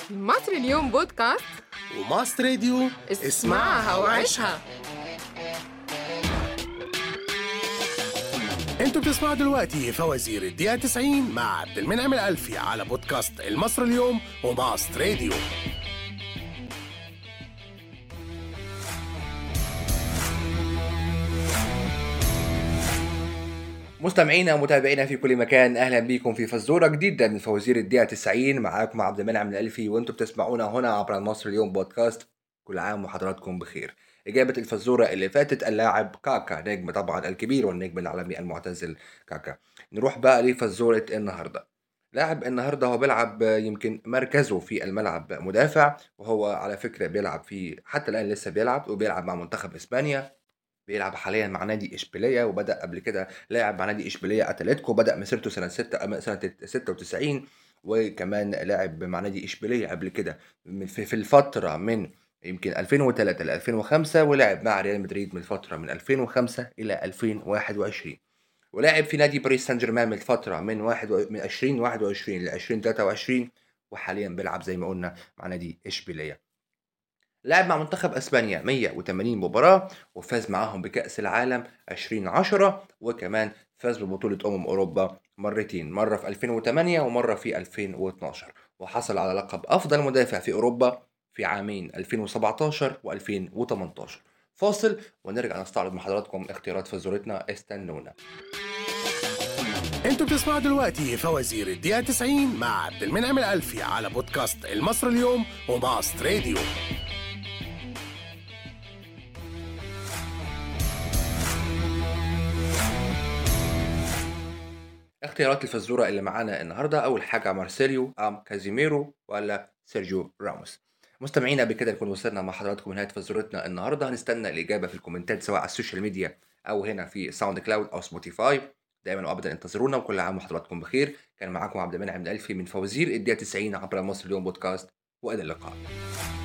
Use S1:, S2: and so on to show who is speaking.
S1: مصر اليوم بودكاست
S2: وماست راديو
S1: اسمعها وعيشها
S2: انتوا بتسمعوا دلوقتي فوازير الدقيقة 90 مع عبد المنعم الألفي على بودكاست المصر اليوم وماست راديو
S3: مستمعينا ومتابعينا في كل مكان اهلا بكم في فزوره جديده من فوازير الدقيقه 90 معاكم عبد المنعم الالفي وانتم بتسمعونا هنا عبر مصر اليوم بودكاست كل عام وحضراتكم بخير إجابة الفزورة اللي فاتت اللاعب كاكا نجم طبعا الكبير والنجم العالمي المعتزل كاكا نروح بقى لفزورة النهاردة لاعب النهارده هو بيلعب يمكن مركزه في الملعب مدافع وهو على فكرة بيلعب في حتى الآن لسه بيلعب وبيلعب مع منتخب إسبانيا بيلعب حاليا مع نادي اشبيليه وبدا قبل كده لاعب مع نادي اشبيليه اتلتيكو بدا مسيرته سنه 6 سنه 96 وكمان لاعب مع نادي اشبيليه قبل كده من- في في الفتره من يمكن 2003 ل 2005 ولعب مع ريال مدريد من الفتره من 2005 الى 2021 ولعب في نادي باريس سان جيرمان من الفتره من واحد و... من 2021 ل 2023 وحاليا بيلعب زي ما قلنا مع نادي اشبيليه لعب مع منتخب اسبانيا 180 مباراه وفاز معاهم بكاس العالم 2010 وكمان فاز ببطوله امم اوروبا مرتين مره في 2008 ومره في 2012 وحصل على لقب افضل مدافع في اوروبا في عامين 2017 و2018 فاصل ونرجع نستعرض مع حضراتكم اختيارات فزورتنا استنونا
S2: انتوا بتسمعوا دلوقتي فوازير الدقيقة 90 مع عبد المنعم الألفي على بودكاست المصر اليوم وماست راديو
S3: اختيارات الفزوره اللي معانا النهارده اول حاجه مارسيليو ام كازيميرو ولا سيرجيو راموس مستمعينا بكده نكون وصلنا مع حضراتكم لنهايه فزورتنا النهارده هنستنى الاجابه في الكومنتات سواء على السوشيال ميديا او هنا في ساوند كلاود او سبوتيفاي دايما وابدا انتظرونا وكل عام وحضراتكم بخير كان معاكم عبد المنعم الالفي من فوازير الدقيقه 90 عبر مصر اليوم بودكاست والى اللقاء